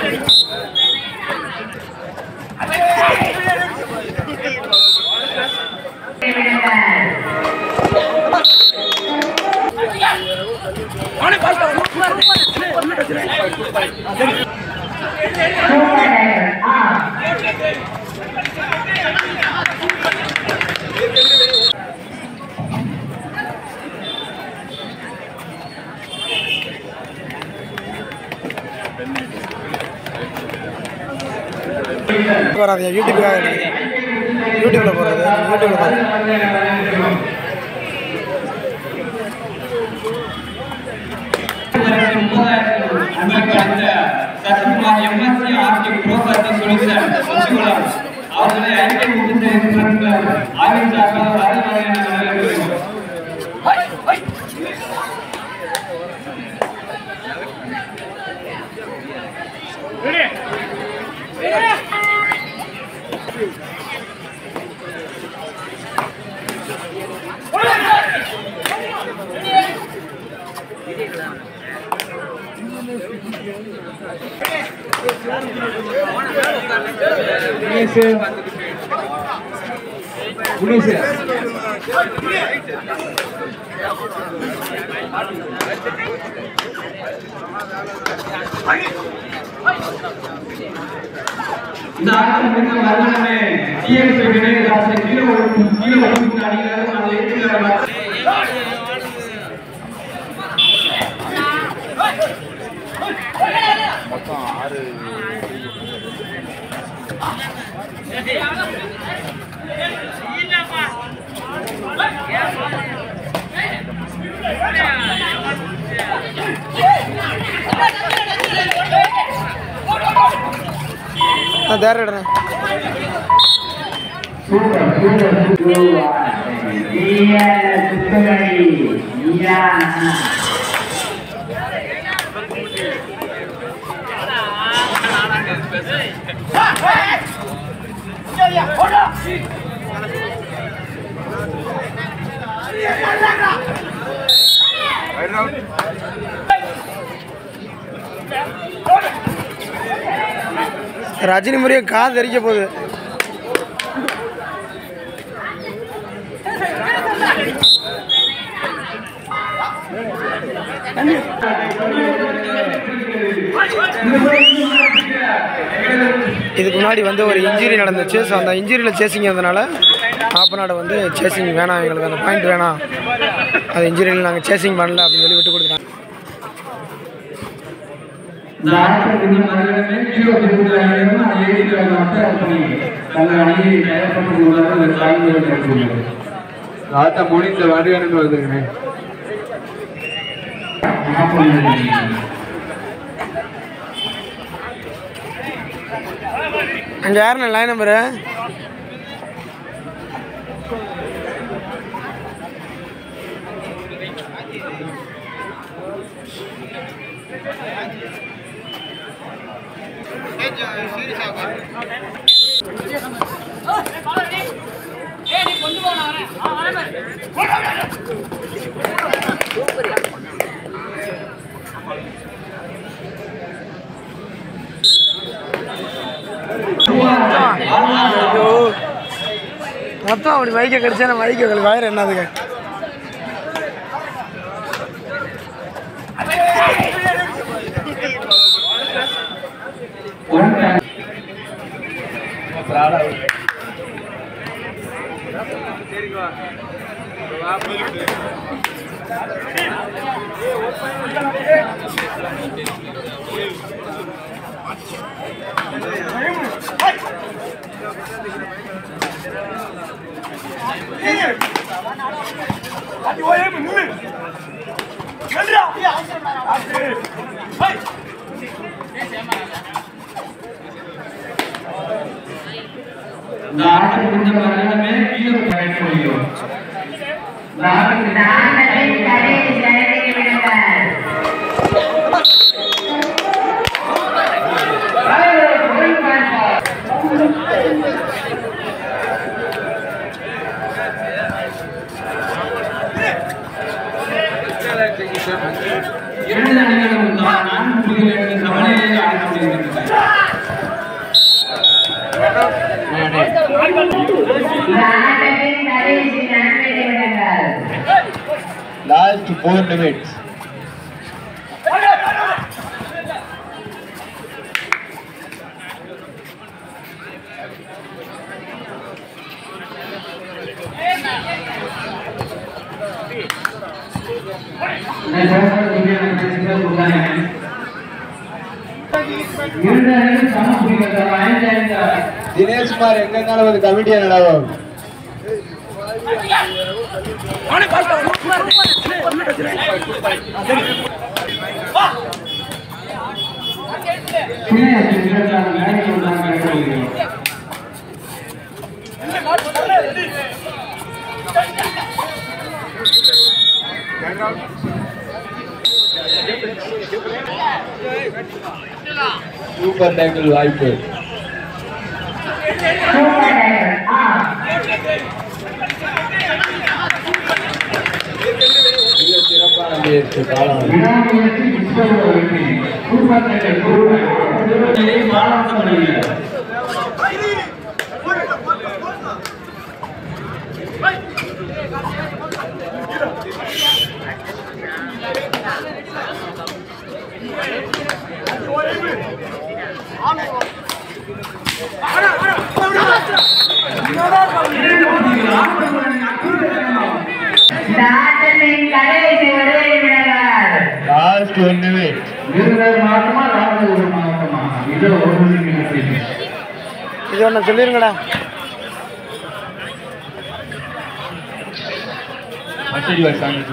வராது யூடியூப்புக்காக எடுக்குது யூடியூப்பில் போடுறது யூடியூப்பில் பார்த்து அன்புக்கு அடுத்த சசிகுமார் எம்எஸ்சி ஆர்டி ப்ரோசர்டி சொல்யூஷன் சசிகுமார் அவர்களை ஐக்கிய முக்கிய ஆய்வு சார்பாக அதிகாரியான வரவேற்கிறோம் இந்த ஆட்டம் மிக மரணமே டிஎம்சி வினயதாசை கீழே ஒழுங்கு கீழே ஒழுங்கு அணியினர் அதை ஏற்றுகிறார் நான் தேர இடறேன் ரஜினி முறையை காது தெரிக்க போகுது இதுக்கு முன்னாடி வந்து ஒரு இன்ஜுரி நடந்துச்சு ஸோ அந்த இன்ஜுரியில் சேசிங் இருந்தனால ஆப்பநாடு வந்து சேசிங் வேணாம் எங்களுக்கு அந்த பாயிண்ட் வேணாம் அது இன்ஜுரியில் நாங்கள் சேசிங் பண்ணல அப்படின்னு சொல்லி விட்டு கொடுத்துட்டாங்க இந்த ஆட்டத்தின் மறுகணமே கீழே திருப்பதி அணியினரும் அதை ஏற்றுகிறார் மட்டும் அப்படி தங்கள் அணியை தயார்படுத்திக் கொள்வார்கள் சாய்ந்து இருக்கிறது ஆட்டம் முடிந்த வருகன்னு வருதுங்க அங்கே யாருண்ணே லைன் நம்பரு ஐயோ மொத்தம் அப்படி மைக்க கடிச்சா நம்ம மைக்க உங்களுக்கு வயிறு என்னதுங்க இந்த ஆட்டத்தின் மறுகணமே கீழே பயணிக்க முடியும் இந்த ஆட்டத்தின் இரண்டு அணிகளும் தான் நான்கு புள்ளிகள் என்ற சமநிலையில் ஆடிக்கொண்டிருக்கின்றன லாஸ்ட் ஃபோர் நிமிட்ஸ் தினேஷ்குமார் எங்க இருந்தாலும் வந்து கமிட்டியா நடவும் சூப்பர் டேக்கிள் வாய்ப்பு மிக சிறப்பான முயற்சி காலம் லாஸ்ட் ஒன் நிமிட் இது ஒன்று சொல்லிருங்கடா மச்சடி வருஷம்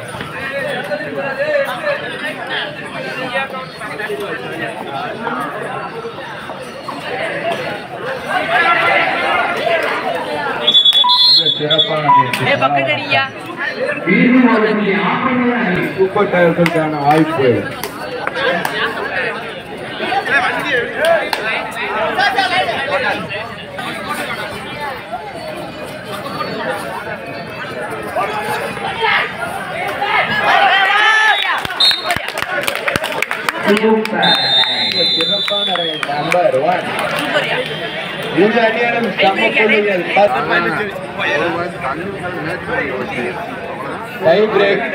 மிக சிறப்பான முயற்சி சூப்பர் டயர்களுக்கான வாய்ப்பு மிக சிறப்பான நம்பர் ஒன் இந்த அணியிடம் சம புள்ளிகள் டை பிரேக்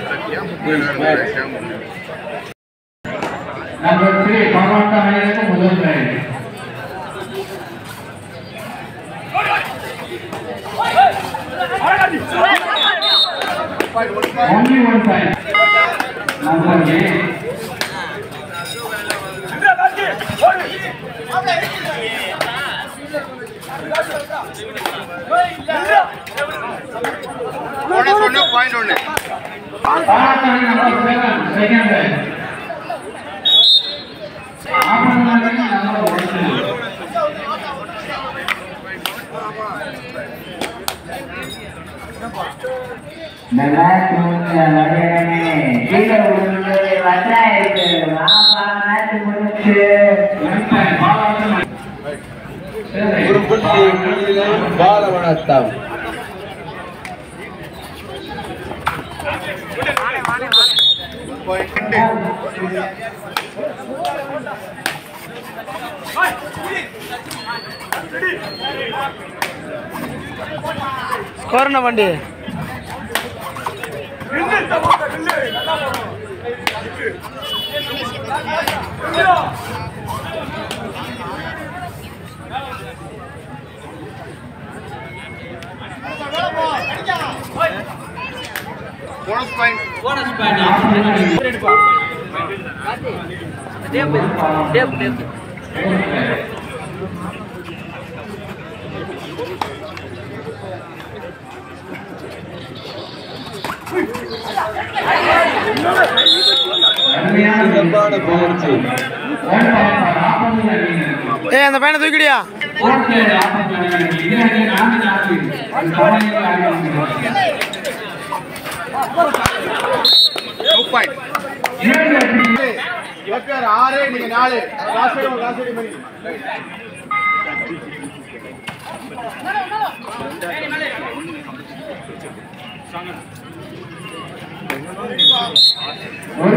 ஒரு புள்ளி புள்ளிகள் பாலவனத்தாம் ஸ்கோர் என்ன வண்டி சிறப்பான முயற்சி ஏய் அந்த பையனை தூக்கிடியா ஆறு நீங்க நாலு காசு காசு மணி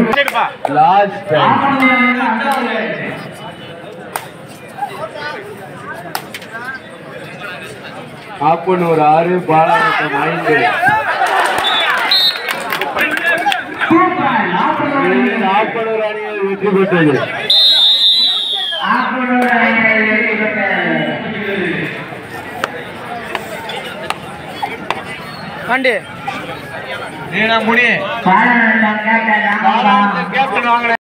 லாஸ்ட் ஆப்பனூர் ஆறு பாலாவட்டம் ஐந்து இதில் ஆப்பனூர் அணிகள் வெற்றி பெற்றது பாண்டி நீனா முனி பாலநத்தம் கேட்ட ராமபா கேப்டன் வாங்க